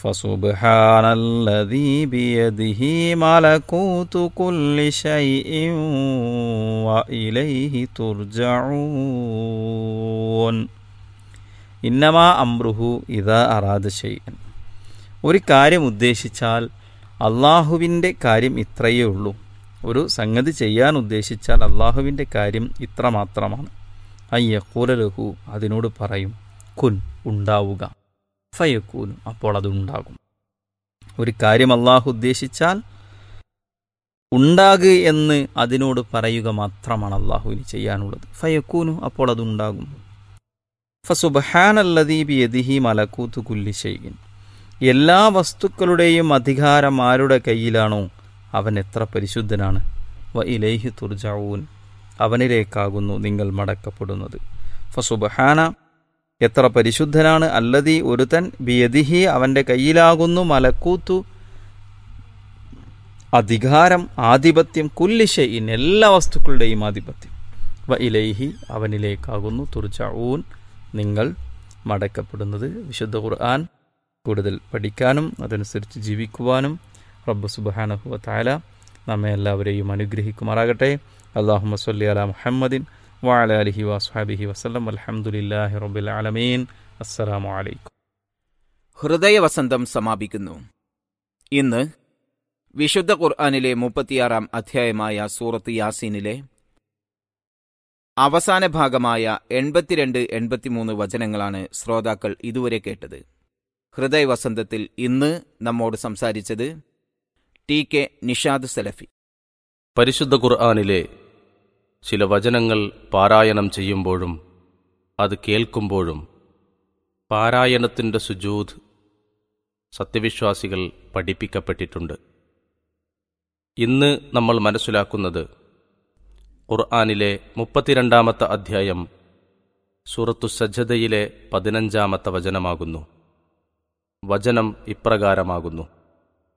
فسبحان الذي بيده ملكوت كل شيء وإليه ترجعون ഇന്നമാ അമ്രുഹു ഇതാ അറാദ ഷെയ്യൻ ഒരു കാര്യം ഉദ്ദേശിച്ചാൽ അള്ളാഹുവിൻ്റെ കാര്യം ഇത്രയേ ഉള്ളൂ ഒരു സംഗതി ചെയ്യാൻ ഉദ്ദേശിച്ചാൽ അള്ളാഹുവിൻ്റെ കാര്യം ഇത്ര മാത്രമാണ് അയ്യക്കൂലലഹു അതിനോട് പറയും കുൻ ഉണ്ടാവുക ഫയക്കൂനു അപ്പോൾ അത് ഉണ്ടാകും ഒരു കാര്യം അള്ളാഹു ഉദ്ദേശിച്ചാൽ ഉണ്ടാകുക എന്ന് അതിനോട് പറയുക മാത്രമാണ് അള്ളാഹുവിന് ചെയ്യാനുള്ളത് ഫയക്കൂനു അപ്പോൾ അത് ഉണ്ടാകും ഫസുബഹാനല്ലദീബി യദിഹി മലക്കൂത്ത് കുല്ലി ഷെയ്യിൻ എല്ലാ വസ്തുക്കളുടെയും അധികാരം ആരുടെ കയ്യിലാണോ അവൻ എത്ര പരിശുദ്ധനാണ് വ ഇലൈഹി തുർജാവൂൻ അവനിലേക്കാകുന്നു നിങ്ങൾ മടക്കപ്പെടുന്നത് ഫസുബഹാന എത്ര പരിശുദ്ധനാണ് അല്ലതി ഒരുത്തൻ ബിയദിഹി അവൻ്റെ കയ്യിലാകുന്നു മലക്കൂത്തു അധികാരം ആധിപത്യം കുല്ലിഷയിൻ എല്ലാ വസ്തുക്കളുടെയും ആധിപത്യം വ ഇലൈഹി അവനിലേക്കാകുന്നു തുർജാവൂൻ നിങ്ങൾ മടക്കപ്പെടുന്നത് വിശുദ്ധ ഖുർആൻ കൂടുതൽ പഠിക്കാനും അതനുസരിച്ച് ജീവിക്കുവാനും റബ്ബ് സുബാനഹുവ താല നമ്മെ എല്ലാവരെയും അനുഗ്രഹിക്കുമാറാകട്ടെ അള്ളാഹു സല്ലി അല മുഹമ്മദിൻ വാല അലഹി വസ്ഹാബിഹി വസ്ലം അലഹമുല്ലാഹി റബ്ബിൽ ആലമീൻ അസ്സലാമു അലൈക്കും ഹൃദയവസന്തം സമാപിക്കുന്നു ഇന്ന് വിശുദ്ധ ഖുർആാനിലെ മുപ്പത്തിയാറാം അധ്യായമായ സൂറത്ത് യാസീനിലെ അവസാന ഭാഗമായ എൺപത്തിരണ്ട് എൺപത്തിമൂന്ന് വചനങ്ങളാണ് ശ്രോതാക്കൾ ഇതുവരെ കേട്ടത് ഹൃദയവസന്തത്തിൽ ഇന്ന് നമ്മോട് സംസാരിച്ചത് ടി കെ നിഷാദ് സലഫി പരിശുദ്ധ ഖുർആാനിലെ ചില വചനങ്ങൾ പാരായണം ചെയ്യുമ്പോഴും അത് കേൾക്കുമ്പോഴും പാരായണത്തിൻ്റെ സുജൂദ് സത്യവിശ്വാസികൾ പഠിപ്പിക്കപ്പെട്ടിട്ടുണ്ട് ഇന്ന് നമ്മൾ മനസ്സിലാക്കുന്നത് ഖുർആാനിലെ മുപ്പത്തിരണ്ടാമത്തെ അധ്യായം സൂറത്തു സജ്ജതയിലെ പതിനഞ്ചാമത്തെ വചനമാകുന്നു വചനം ഇപ്രകാരമാകുന്നു